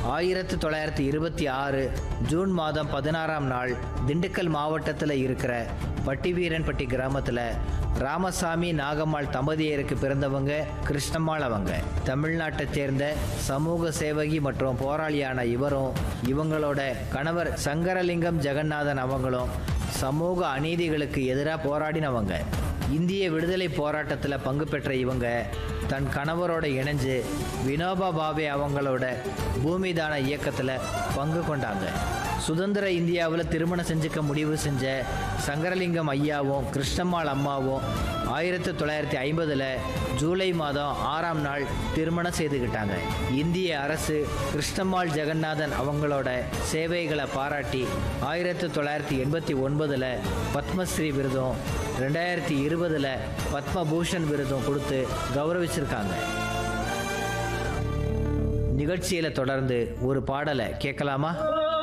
ஆயிரத்தி தொள்ளாயிரத்தி இருபத்தி ஆறு ஜூன் மாதம் பதினாறாம் நாள் திண்டுக்கல் மாவட்டத்தில் இருக்கிற பட்டிவீரன்பட்டி கிராமத்தில் ராமசாமி நாகம்மாள் தம்பதியருக்கு பிறந்தவங்க கிருஷ்ணம்மாள் அவங்க தமிழ்நாட்டைச் சேர்ந்த சமூக சேவகி மற்றும் போராளியான இவரும் இவங்களோட கணவர் சங்கரலிங்கம் ஜெகநாதன் அவங்களும் சமூக அநீதிகளுக்கு எதிராக போராடினவங்க இந்திய விடுதலை போராட்டத்தில் பங்கு பெற்ற இவங்க தன் கணவரோட இணைஞ்சு வினோபா பாவே அவங்களோட பூமிதான இயக்கத்தில் பங்கு கொண்டாங்க சுதந்திர இந்தியாவில் திருமணம் செஞ்சுக்க முடிவு செஞ்ச சங்கரலிங்கம் ஐயாவும் கிருஷ்ணம்மாள் அம்மாவும் ஆயிரத்தி தொள்ளாயிரத்தி ஐம்பதில் ஜூலை மாதம் ஆறாம் நாள் திருமணம் செய்துக்கிட்டாங்க இந்திய அரசு கிருஷ்ணம்மாள் ஜெகநாதன் அவங்களோட சேவைகளை பாராட்டி ஆயிரத்தி தொள்ளாயிரத்தி எண்பத்தி ஒன்பதில் பத்மஸ்ரீ விருதும் ரெண்டாயிரத்தி இருபதில் பத்மபூஷன் விருதும் கொடுத்து கௌரவிச்சிருக்காங்க நிகழ்ச்சியில் தொடர்ந்து ஒரு பாடலை கேட்கலாமா